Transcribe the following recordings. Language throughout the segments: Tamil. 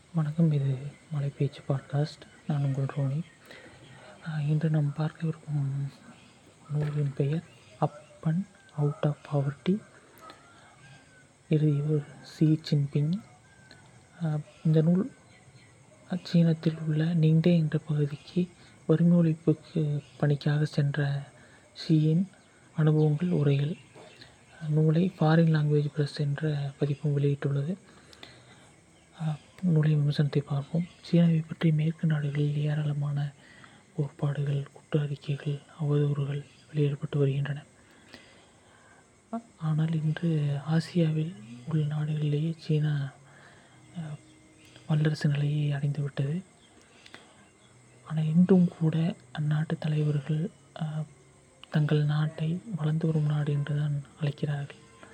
வணக்கம் இது மலைப்பேச்சு பாட்காஸ்ட் நான் உங்கள் ரோனி இன்று நாம் பார்க்கவிருக்கும் நூலின் பெயர் அப்பன் அவுட் ஆஃப் பவர்ட்டி எழுதியவர் சி ஜின்பிங் இந்த நூல் சீனத்தில் உள்ள நிங்டே என்ற பகுதிக்கு வறுமை ஒழிப்புக்கு பணிக்காக சென்ற ஷியின் அனுபவங்கள் உரைகள் நூலை ஃபாரின் லாங்குவேஜ் ப்ரெஸ் என்ற பதிப்பும் வெளியிட்டுள்ளது நூலை விமர்சனத்தை பார்ப்போம் சீனாவை பற்றி மேற்கு நாடுகளில் ஏராளமான கோட்பாடுகள் குற்ற அறிக்கைகள் அவதூறுகள் வெளியிடப்பட்டு வருகின்றன ஆனால் இன்று ஆசியாவில் உள்ள நாடுகளிலேயே சீனா வல்லரசு நிலையை அடைந்துவிட்டது ஆனால் இன்றும் கூட அந்நாட்டு தலைவர்கள் தங்கள் நாட்டை வளர்ந்து வரும் நாடு என்று தான் அழைக்கிறார்கள்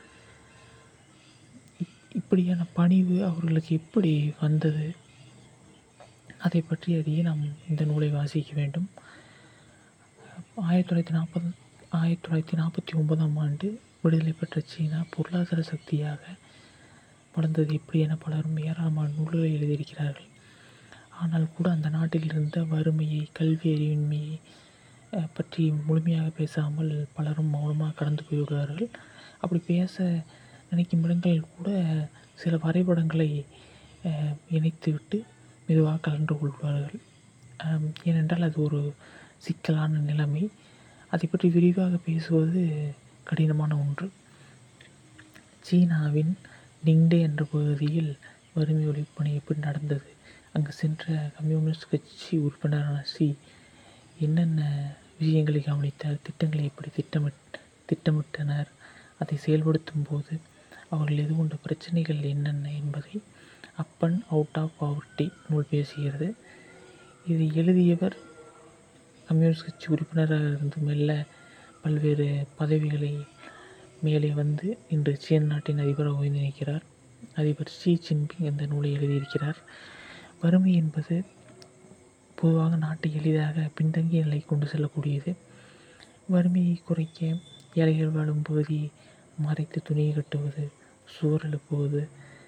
இப்படியான பணிவு அவர்களுக்கு எப்படி வந்தது அதை பற்றி அறிய நாம் இந்த நூலை வாசிக்க வேண்டும் ஆயிரத்தி தொள்ளாயிரத்தி நாற்பது ஆயிரத்தி தொள்ளாயிரத்தி நாற்பத்தி ஒன்பதாம் ஆண்டு விடுதலை பெற்ற சீனா பொருளாதார சக்தியாக வளர்ந்தது எப்படி என பலரும் ஏராளமான நூல்களை எழுதியிருக்கிறார்கள் ஆனால் கூட அந்த நாட்டில் இருந்த வறுமையை கல்வி அறிவின்மையை பற்றி முழுமையாக பேசாமல் பலரும் மௌனமாக கடந்து போய்விடுவார்கள் அப்படி பேச நினைக்கும் இடங்களில் கூட சில வரைபடங்களை இணைத்துவிட்டு மெதுவாக கலந்து கொள்வார்கள் ஏனென்றால் அது ஒரு சிக்கலான நிலைமை அதை பற்றி விரிவாக பேசுவது கடினமான ஒன்று சீனாவின் நிங்டே என்ற பகுதியில் வறுமை ஒழிப்பு பணி எப்படி நடந்தது அங்கு சென்ற கம்யூனிஸ்ட் கட்சி உறுப்பினரான சி என்னென்ன விஷயங்களை கவனித்தார் திட்டங்களை எப்படி திட்டமிட் திட்டமிட்டனர் அதை செயல்படுத்தும் போது அவர்கள் எதிர்கொண்ட பிரச்சனைகள் என்னென்ன என்பதை அப்பன் அவுட் ஆஃப் பவர்ட்டி நூல் பேசுகிறது இது எழுதியவர் கம்யூனிஸ்ட் கட்சி உறுப்பினராக இருந்து மெல்ல பல்வேறு பதவிகளை மேலே வந்து இன்று சீன நாட்டின் அதிபராக ஓய்ந்து நிற்கிறார் அதிபர் ஷி ஜின்பிங் இந்த நூலை எழுதியிருக்கிறார் வறுமை என்பது பொதுவாக நாட்டை எளிதாக பின்தங்கிய நிலை கொண்டு செல்லக்கூடியது வறுமையை குறைக்க ஏழைகள் வாழும் பகுதியை மறைத்து துணியை கட்டுவது சுவர் எழுப்புவது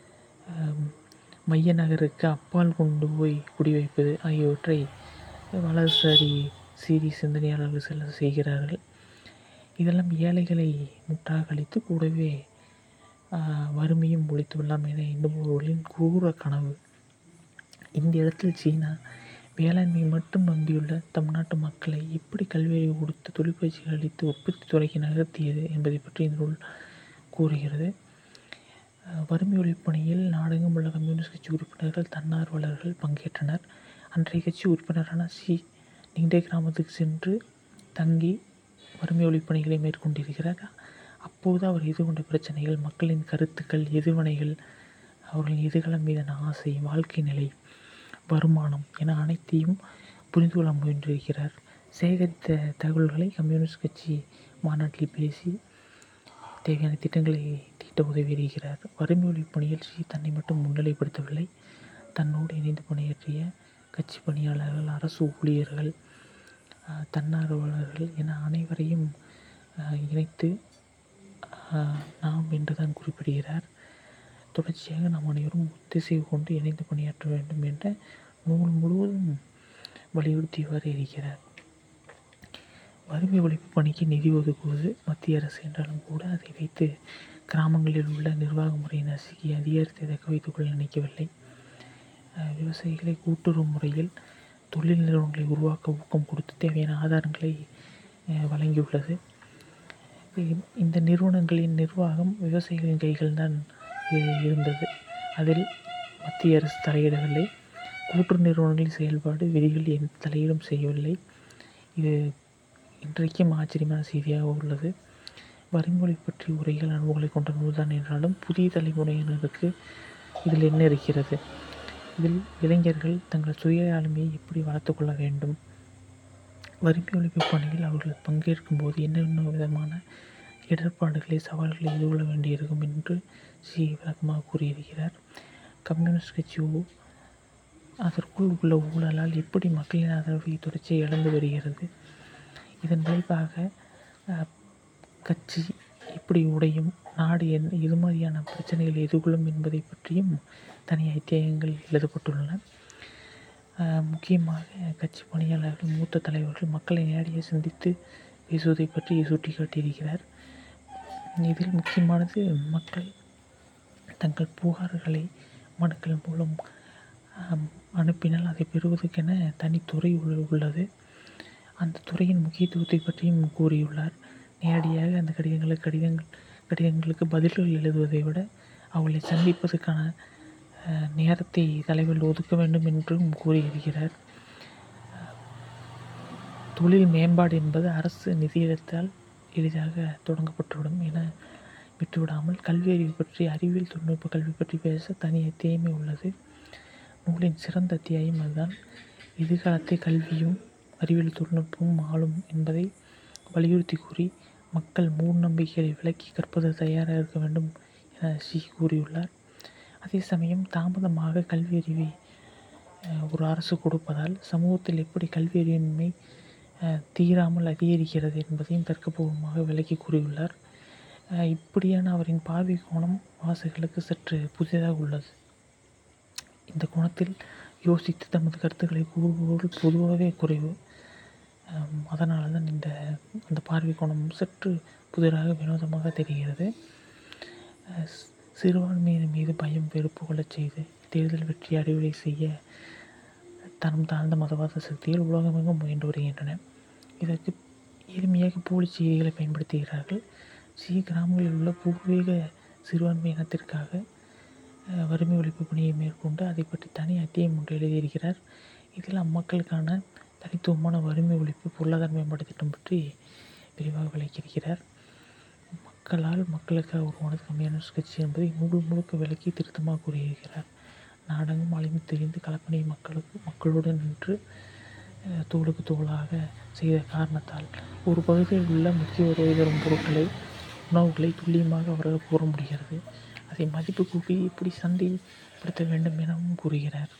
மைய நகருக்கு அப்பால் கொண்டு போய் குடி வைப்பது ஆகியவற்றை வலதுசாரி சீரி சிந்தனையாளர்கள் சில செய்கிறார்கள் இதெல்லாம் ஏழைகளை முட்டாக கழித்து கூடவே வறுமையும் ஒழித்து விடலாம் என இன்னும் கூற கனவு இந்த இடத்தில் சீனா வேளாண்மை மட்டும் நம்பியுள்ள தம் நாட்டு மக்களை எப்படி கல்வியை கொடுத்து தொழிற்பயிற்சி அளித்து உற்பத்தி துறைக்கு நகர்த்தியது என்பதை பற்றி இந்த நூல் கூறுகிறது வறுமை ஒழிப்பு பணியில் நாடெங்கும் உள்ள கம்யூனிஸ்ட் கட்சி உறுப்பினர்கள் தன்னார்வலர்கள் பங்கேற்றனர் அன்றைய கட்சி உறுப்பினரான சி நிங்டே கிராமத்துக்கு சென்று தங்கி வறுமை ஒழிப்பு பணிகளை மேற்கொண்டிருக்கிறார் அப்போது அவர் எதிர்கொண்ட பிரச்சனைகள் மக்களின் கருத்துக்கள் எதிர்வினைகள் அவர்களின் எதிர்காலம் மீதான ஆசை வாழ்க்கை நிலை வருமானம் என அனைத்தையும் புரிந்து கொள்ள முயன்றிருக்கிறார் சேகரித்த தகவல்களை கம்யூனிஸ்ட் கட்சி மாநாட்டில் பேசி தேவையான திட்டங்களை தீட்ட உதவி வருகிறார் வறுமை ஒழிப்பு பணியில் ஸ்ரீ தன்னை மட்டும் முன்னிலைப்படுத்தவில்லை தன்னோடு இணைந்து பணியாற்றிய கட்சி பணியாளர்கள் அரசு ஊழியர்கள் தன்னார்வலர்கள் என அனைவரையும் இணைத்து நாம் என்றுதான் குறிப்பிடுகிறார் தொடர்ச்சியாக நாம் அனைவரும் ஒத்திசைவு கொண்டு இணைந்து பணியாற்ற வேண்டும் என்ற நூல் முழுவதும் வலியுறுத்தியவாறு இருக்கிறார் வறுமை ஒழிப்பு பணிக்கு நிதி ஒதுக்குவது மத்திய அரசு என்றாலும் கூட அதை வைத்து கிராமங்களில் உள்ள நிர்வாக முறையை நசுக்கி அதிகாரத்தை தக்க வைத்துக்கொள்ள நினைக்கவில்லை விவசாயிகளை கூட்டுறவு முறையில் தொழில் நிறுவனங்களை உருவாக்க ஊக்கம் கொடுத்து தேவையான ஆதாரங்களை வழங்கியுள்ளது இந்த நிறுவனங்களின் நிர்வாகம் விவசாயிகளின் கைகள் தான் இருந்தது அதில் மத்திய அரசு தலையிடவில்லை கூட்டுறவு நிறுவனங்களின் செயல்பாடு விதிகள் எந்த தலையீடும் செய்யவில்லை இது இன்றைக்கும் ஆச்சரியமான செய்தியாக உள்ளது வரிமொழி பற்றி உரைகள் அனுபவங்களை கொண்ட நூல்தான் என்றாலும் புதிய தலைமுறையினருக்கு இதில் என்ன இருக்கிறது இதில் இளைஞர்கள் தங்கள் சுய ஆளுமையை எப்படி வளர்த்து கொள்ள வேண்டும் வறுமை ஒழிப்பு பணியில் அவர்கள் பங்கேற்கும் போது என்னென்ன விதமான இடர்பாடுகளை சவால்களை எதிர்கொள்ள வேண்டியிருக்கும் என்று சி விளக்கமாக கூறியிருக்கிறார் கம்யூனிஸ்ட் கட்சி அதற்குள் உள்ள ஊழலால் எப்படி மக்களின் ஆதரவை தொடர்ச்சியை இழந்து வருகிறது இதன் விளைவாக கட்சி எப்படி உடையும் நாடு என் எது மாதிரியான பிரச்சனைகளை எதிர்கொள்ளும் என்பதை பற்றியும் தனி அத்தியாயங்கள் எழுதப்பட்டுள்ளன முக்கியமாக கட்சி பணியாளர்கள் மூத்த தலைவர்கள் மக்களை நேரடியாக சந்தித்து பேசுவதை பற்றி சுட்டி காட்டியிருக்கிறார் இதில் முக்கியமானது மக்கள் தங்கள் புகார்களை மனுக்கள் மூலம் அனுப்பினால் அதை பெறுவதற்கென தனித்துறை உள்ளது அந்த துறையின் முக்கியத்துவத்தை பற்றியும் கூறியுள்ளார் நேரடியாக அந்த கடிதங்களுக்கு கடிதங்கள் கடிதங்களுக்கு பதில்கள் எழுதுவதை விட அவர்களை சந்திப்பதற்கான நேரத்தை தலைவர்கள் ஒதுக்க வேண்டும் என்றும் கூறியிருக்கிறார் தொழில் மேம்பாடு என்பது அரசு நிதியத்தால் எளிதாக தொடங்கப்பட்டுவிடும் என விட்டுவிடாமல் கல்வி அறிவு பற்றி அறிவியல் தொழில்நுட்ப கல்வி பற்றி பேச தனி அத்தியாயமே உள்ளது நூலின் சிறந்த அத்தியாயம் அதுதான் எதிர்காலத்தை கல்வியும் அறிவியல் தொழில்நுட்பமும் ஆளும் என்பதை வலியுறுத்தி கூறி மக்கள் மூடநம்பிக்கைகளை விலக்கி கற்பது தயாராக இருக்க வேண்டும் என சி கூறியுள்ளார் அதே சமயம் தாமதமாக கல்வி அறிவை ஒரு அரசு கொடுப்பதால் சமூகத்தில் எப்படி கல்வி அறிவின்மை தீராமல் அதிகரிக்கிறது என்பதையும் தர்க்கபூர்வமாக விளக்கி கூறியுள்ளார் இப்படியான அவரின் பார்வை கோணம் வாசகர்களுக்கு சற்று புதிதாக உள்ளது இந்த கோணத்தில் யோசித்து தமது கருத்துக்களை கூறுபவர்கள் பொதுவாகவே குறைவு அதனால தான் இந்த அந்த பார்வை கோணம் சற்று புதிராக வினோதமாக தெரிகிறது சிறுபான்மையினர் மீது பயம் வெறுப்பு கொள்ளச் செய்து தேர்தல் வெற்றி அடைவடை செய்ய தரம் தாழ்ந்த மதவாத சக்திகள் உலகமெங்கும் முயன்று வருகின்றன இதற்கு எளிமையாக போலி செய்திகளை பயன்படுத்துகிறார்கள் சிறிய கிராமங்களில் உள்ள பூர்வீக சிறுபான்மை இனத்திற்காக வறுமை ஒழிப்பு பணியை மேற்கொண்டு அதை பற்றி தனி அத்தியம் ஒன்று எழுதியிருக்கிறார் இதில் அம்மக்களுக்கான தனித்துவமான வறுமை ஒழிப்பு பொருளாதார மேம்பாடு திட்டம் பற்றி விரிவாக விளக்கியிருக்கிறார் மக்களால் மக்களுக்காக உருவானது கம்யூனிஸ்ட் கட்சி என்பதை முழு முழுக்க விளக்கி திருத்தமாக கூறியிருக்கிறார் நாடகம் அழிந்து தெரிந்து கலப்பணி மக்களுக்கு மக்களோடு நின்று தோளுக்கு தோளாக செய்த காரணத்தால் ஒரு பகுதியில் உள்ள முக்கிய வருவாய் தரும் பொருட்களை உணவுகளை துல்லியமாக அவரால் கூற முடிகிறது அதை மதிப்பு கூட்டி எப்படி சந்தைப்படுத்த வேண்டும் எனவும் கூறுகிறார்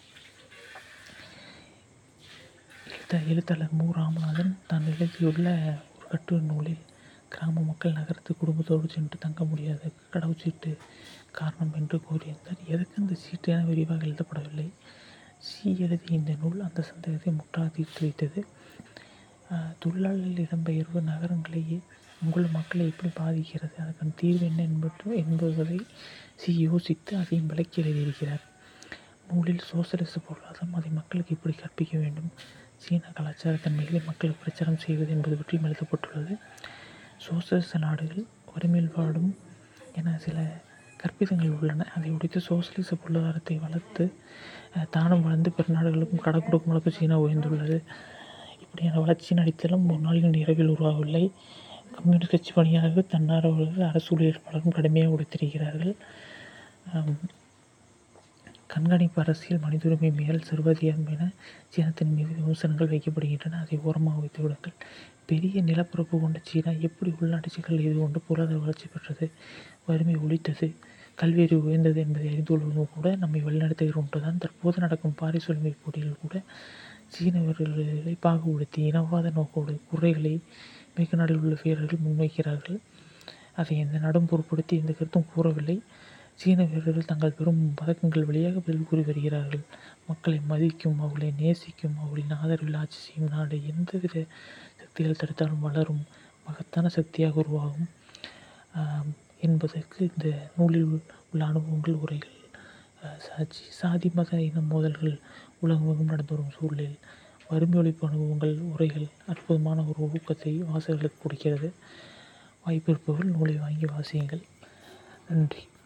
எழுத்த எழுத்தாளர் மு ராமநாதன் தான் எழுதியுள்ள ஒரு கட்டுரை நூலில் கிராம மக்கள் நகரத்து குடும்பத்தோடு சென்று தங்க முடியாத கடவுச்சீட்டு காரணம் என்று கூறியிருந்தார் எதற்கு அந்த சீட்டு என விரிவாக எழுதப்படவில்லை சி எழுதிய இந்த நூல் அந்த சந்தேகத்தை முற்றாக தீர்த்து வைத்தது தொழிலாளர்கள் இடம்பெயர்வு நகரங்களையே உங்கள் மக்களை எப்படி பாதிக்கிறது அதற்கான தீர்வு என்ன என்பது என்பதை சி யோசித்து அதையும் விளக்கி எழுதியிருக்கிறார் நூலில் சோசலிச பொருளாதாரம் அதை மக்களுக்கு எப்படி கற்பிக்க வேண்டும் சீன கலாச்சார தன்மைகளை மக்களுக்கு பிரச்சாரம் செய்வது என்பது பற்றியும் எழுதப்பட்டுள்ளது சோசலிச நாடுகள் வறுமையில் வாடும் என சில கற்பிதங்கள் உள்ளன அதை உடைத்து சோசலிச பொருளாதாரத்தை வளர்த்து தானும் வளர்ந்து பிற நாடுகளுக்கும் கடன் கொடுக்கும் அளவுக்கு சீனா உயர்ந்துள்ளது இப்படியான வளர்ச்சியின் அடித்தளம் ஒரு நாளின் இரவில் உருவாகவில்லை கம்யூனிஸ்ட் கட்சி பணியாளர்கள் தன்னார்வலர்கள் அரசு ஊழியர் பலரும் கடுமையாக உடைத்திருக்கிறார்கள் கண்காணிப்பு அரசியல் மனித உரிமை மீறல் சர்வதிகாரம் என சீனத்தின் மீது விமர்சனங்கள் வைக்கப்படுகின்றன அதை ஓரமாக வைத்து விடுங்கள் பெரிய நிலப்பரப்பு கொண்ட சீனா எப்படி உள்நாட்டு சிக்கல் எதிர்கொண்டு பொருளாதார வளர்ச்சி பெற்றது வறுமை ஒழித்தது கல்வியறிவு உயர்ந்தது என்பதை அறிந்து கொள்வதும் கூட நம்மை வழிநடத்துகிற ஒன்றுதான் தற்போது நடக்கும் பாரிஸ் ஒலிம்பிக் போட்டியில் கூட சீன வீரர்களை பாகுபடுத்தி இனவாத நோக்கோடு குறைகளை மேற்கு நாட்டில் உள்ள வீரர்கள் முன்வைக்கிறார்கள் அதை எந்த நாடும் பொருட்படுத்தி எந்த கருத்தும் கூறவில்லை சீன வீரர்கள் தங்கள் பெரும் பதக்கங்கள் வழியாக பதில் கூறி வருகிறார்கள் மக்களை மதிக்கும் அவர்களை நேசிக்கும் அவர்களின் ஆதரவில் ஆட்சி செய்யும் நாடு எந்தவித சக்திகள் தடுத்தாலும் வளரும் மகத்தான சக்தியாக உருவாகும் என்பதற்கு இந்த நூலில் உள்ள அனுபவங்கள் உரைகள் சாட்சி சாதி மத இன மோதல்கள் உலகமெங்கும் நடந்து வரும் சூழலில் வறுமை ஒழிப்பு அனுபவங்கள் உரைகள் அற்புதமான ஒரு ஊக்கத்தை வாசகர்களுக்கு கொடுக்கிறது வாய்ப்பு இருப்பவர்கள் நூலை வாங்கி வாசியுங்கள் நன்றி